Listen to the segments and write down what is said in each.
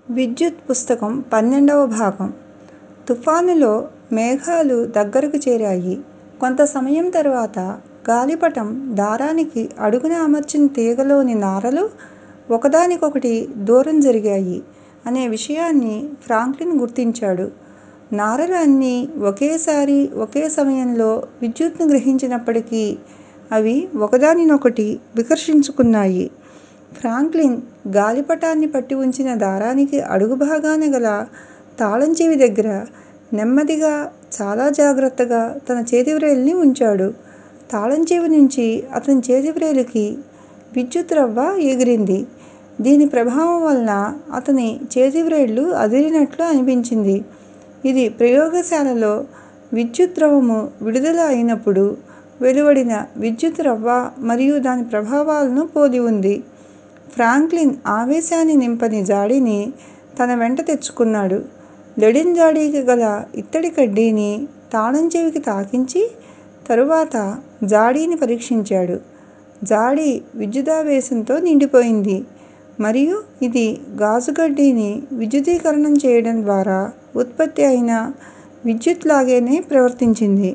విద్యుత్ పుస్తకం పన్నెండవ భాగం తుఫానులో మేఘాలు దగ్గరకు చేరాయి. కొంత సమయం తరువాత గాలిపటం దారానికి అడుగున అమర్చిన తీగలోని నారలు ఒకదానికొకటి దూరం జరిగాయి అనే విషయాన్ని ఫ్రాంక్లిన్ గుర్తించాడు. నారలు అన్నీ ఒకేసారి ఒకే సమయంలో విద్యుత్తును గ్రహించినప్పటికీ అవి ఒకదానినొకటి వికర్షించుకున్నాయి. ఫ్రాంక్లిన్ గాలిపటాన్ని పట్టి ఉంచిన దారానికి అడుగు భాగాన గల తాళం చెవి దగ్గర నెమ్మదిగా చాలా జాగ్రత్తగా తన చేతివ్రేలిని ఉంచాడు. తాళం చెవి నుంచి అతని చేతివ్రేలికి విద్యుత్ రవ్వ ఎగిరింది. దీని ప్రభావం వలన అతని చేతివ్రేళ్లు అదిరినట్లు అనిపించింది. ఇది ప్రయోగశాలలో విద్యుత్ ద్రవము విడుదల అయినప్పుడు వెలువడిన విద్యుత్ రవ్వ మరియు దాని ప్రభావాలను పోలి ఉంది. ఫ్రాంక్లిన్ ఆవేశాన్ని నింపని జాడీని తన వెంట తెచ్చుకున్నాడు. లెడిన్ జాడీకి గల ఇత్తడి కడ్డీని తాళం చెవికి తాకించి తరువాత జాడీని పరీక్షించాడు. జాడీ విద్యుదావేశంతో నిండిపోయింది మరియు ఇది గాజు కడ్డీని విద్యుదీకరణం చేయడం ద్వారా ఉత్పత్తి అయిన విద్యుత్ లాగానే ప్రవర్తించింది.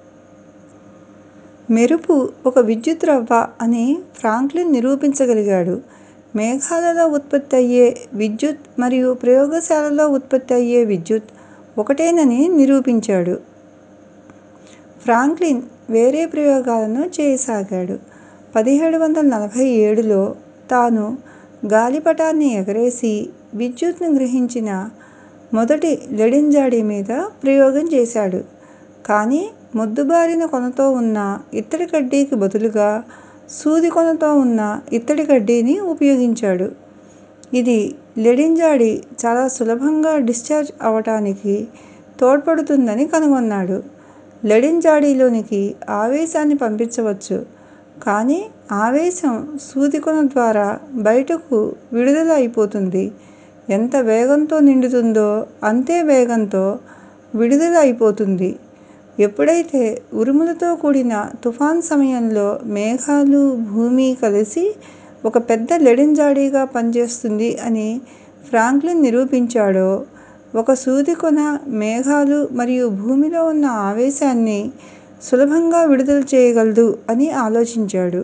మెరుపు ఒక విద్యుత్ రవ్వ అని ఫ్రాంక్లిన్ నిరూపించగలిగాడు. మేఘాలలో ఉత్పత్తి అయ్యే విద్యుత్ మరియు ప్రయోగశాలలో ఉత్పత్తి అయ్యే విద్యుత్ ఒకటేనని నిరూపించాడు. ఫ్రాంక్లిన్ వేరే ప్రయోగాలను చేయసాగాడు. పదిహేడు వందల నలభై ఏడులో తాను గాలిపటాన్ని ఎగరేసి విద్యుత్తును గ్రహించిన మొదటి లెడిన్ జాడీ మీద ప్రయోగం చేశాడు. కానీ మొద్దుబారిన కొనతో ఉన్న ఇత్తడి కడ్డీకి బదులుగా సూది కొనతో ఉన్న ఇత్తడి కడ్డీని ఉపయోగించాడు. ఇది లెడిన్ జాడీ చాలా సులభంగా డిశ్చార్జ్ అవటానికి తోడ్పడుతుందని కనుగొన్నాడు. లెడిన్ జాడీలోనికి ఆవేశాన్ని పంపించవచ్చు కానీ ఆవేశం సూది కొన ద్వారా బయటకు విడుదల అయిపోతుంది. ఎంత వేగంతో నిండుతుందో అంతే వేగంతో విడుదల అయిపోతుంది. ఎప్పుడైతే ఉరుములతో కూడిన తుఫాను సమయంలో మేఘాలు, భూమి కలిసి ఒక పెద్ద లెడిన్ జాడీగా పనిచేస్తుంది అని ఫ్రాంక్లిన్ నిరూపించాడో ఒక సూది కొన మేఘాలు మరియు భూమిలో ఉన్న ఆవేశాన్ని సులభంగా విడుదల చేయగలదు అని ఆలోచించాడు.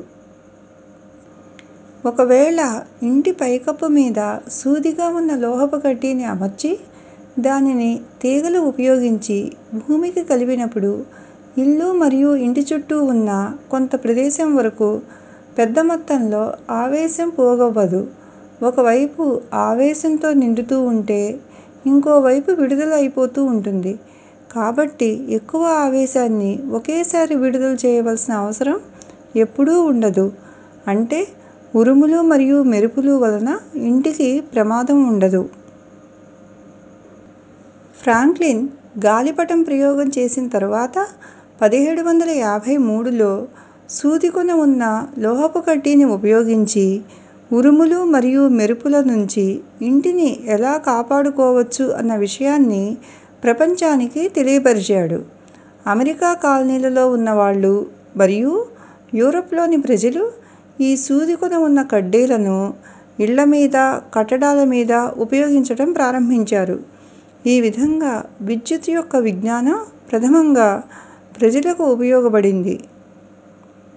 ఒకవేళ ఇంటి పైకప్పు మీద సూదిగా ఉన్న లోహపు కడ్డీని అమర్చి దానిని తీగలు ఉపయోగించి భూమికి కలిపినప్పుడు ఇల్లు మరియు ఇంటి చుట్టూ ఉన్న కొంత ప్రదేశం వరకు పెద్ద మొత్తంలో ఆవేశం పోగవ్వదు. ఒక వైపు ఆవేశంతో నిండుతూ ఉంటే ఇంకో వైపు విడుదల అయిపోతూ ఉంటుంది. కాబట్టి ఎక్కువ ఆవేశాన్ని ఒకేసారి విడుదల చేయవలసిన అవసరం ఎప్పుడూ ఉండదు. అంటే ఉరుములు మరియు మెరుపులు వలన ఇంటికి ప్రమాదం ఉండదు. ఫ్రాంక్లిన్ గాలిపటం ప్రయోగం చేసిన తరువాత పదిహేడు వందల యాభై మూడులో సూది కొన ఉన్న లోహపు కడ్డీని ఉపయోగించి ఉరుములు మరియు మెరుపుల నుంచి ఇంటిని ఎలా కాపాడుకోవచ్చు అన్న విషయాన్ని ప్రపంచానికి తెలియపరిచాడు. అమెరికా కాలనీలలో ఉన్నవాళ్ళు మరియు యూరప్లోని ప్రజలు ఈ సూది కొన ఉన్న కడ్డీలను ఇళ్ళ మీద, కట్టడాల మీద ఉపయోగించటం ప్రారంభించారు. ఈ విధంగా విద్యుత్ యొక్క విజ్ఞానం ప్రథమంగా ప్రజలకు ఉపయోగపడింది.